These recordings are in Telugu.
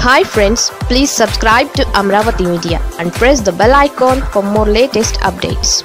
hi friends please subscribe to Amaravati media and press the bell icon for more latest updates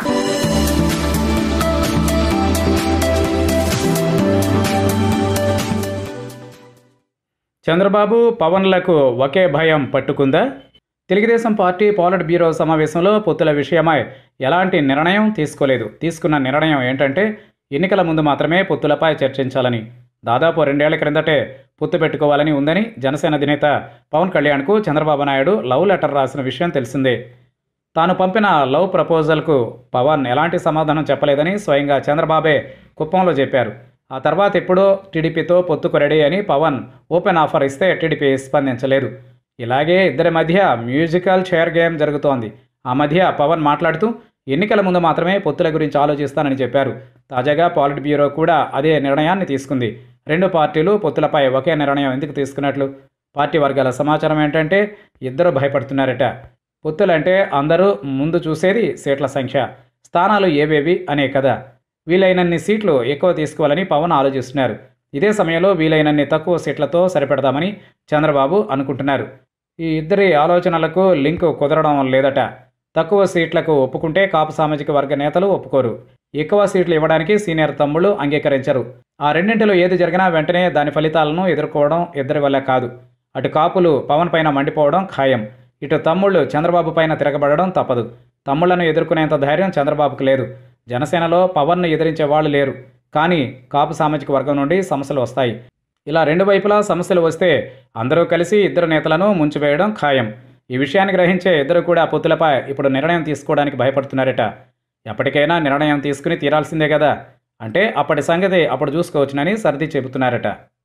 Chandrababu పవన్లకు ఒకే భయం పట్టుకుందా తెలుగుదేశం పార్టీ పాలిట్ బ్యూరో సమావేశంలో పొత్తుల విషయమై ఎలాంటి నిర్ణయం తీసుకోలేదు తీసుకున్న నిర్ణయం ఏంటంటే ఎన్నికల ముందు మాత్రమే పొత్తులపై చర్చించాలని దాదాపు రెండేళ్ల క్రిందటే పొత్తు పెట్టుకోవాలని ఉందని జనసేన అధినేత పవన్ కళ్యాణ్కు చంద్రబాబు నాయుడు లవ్ లెటర్ రాసిన విషయం తెలిసిందే తాను పంపిన లవ్ ప్రపోజల్కు పవన్ ఎలాంటి సమాధానం చెప్పలేదని స్వయంగా చంద్రబాబే కుప్పంలో చెప్పారు ఆ తర్వాత ఎప్పుడో టీడీపీతో పొత్తుకు రెడీ అని పవన్ ఓపెన్ ఆఫర్ ఇస్తే టీడీపీ స్పందించలేదు ఇలాగే ఇద్దరి మధ్య మ్యూజికల్ చైర్ గేమ్ జరుగుతోంది ఆ మధ్య పవన్ మాట్లాడుతూ ఎన్నికల ముందు మాత్రమే పొత్తుల గురించి ఆలోచిస్తానని చెప్పారు తాజాగా పాలిట్ బ్యూరో కూడా అదే నిర్ణయాన్ని తీసుకుంది రెండు పార్టీలు పొత్తులపై ఒకే నిర్ణయం ఎందుకు తీసుకున్నట్లు పార్టీ వర్గాల సమాచారం ఏంటంటే ఇద్దరు భయపడుతున్నారట పొత్తులంటే అందరూ ముందు చూసేది సీట్ల సంఖ్య స్థానాలు ఏవేవి అనే కదా వీలైనన్ని సీట్లు ఎక్కువ తీసుకోవాలని పవన్ ఆలోచిస్తున్నారు ఇదే సమయంలో వీలైనన్ని తక్కువ సీట్లతో సరిపెడదామని చంద్రబాబు అనుకుంటున్నారు ఈ ఇద్దరి ఆలోచనలకు లింక్ కుదరడం లేదట తక్కువ సీట్లకు ఒప్పుకుంటే కాపు సామాజిక వర్గ నేతలు ఒప్పుకోరు ఎక్కువ సీట్లు ఇవ్వడానికి సీనియర్ తమ్ముళ్ళు అంగీకరించరు ఆ రెండింటిలో ఏది జరిగినా వెంటనే దాని ఫలితాలను ఎదుర్కోవడం ఇద్దరి వల్ల కాదు అటు కాపులు పవన్ పైన మండిపోవడం ఖాయం ఇటు తమ్ముళ్ళు చంద్రబాబు పైన తిరగబడడం తప్పదు తమ్ముళ్లను ఎదుర్కొనేంత ధైర్యం చంద్రబాబుకు లేదు జనసేనలో పవన్ను ఎదిరించే వాళ్ళు లేరు కానీ కాపు సామాజిక వర్గం నుండి సమస్యలు వస్తాయి ఇలా రెండు వైపులా సమస్యలు వస్తే అందరూ కలిసి ఇద్దరు నేతలను ముంచివేయడం ఖాయం ఈ విషయాన్ని గ్రహించే ఇద్దరు కూడా పొత్తులపై ఇప్పుడు నిర్ణయం తీసుకోవడానికి భయపడుతున్నారట ఎప్పటికైనా నిర్ణయం తీసుకుని తీరాల్సిందే కదా అంటే అప్పటి సంగతి అప్పుడు చూసుకోవచ్చునని సర్ది చెబుతున్నారట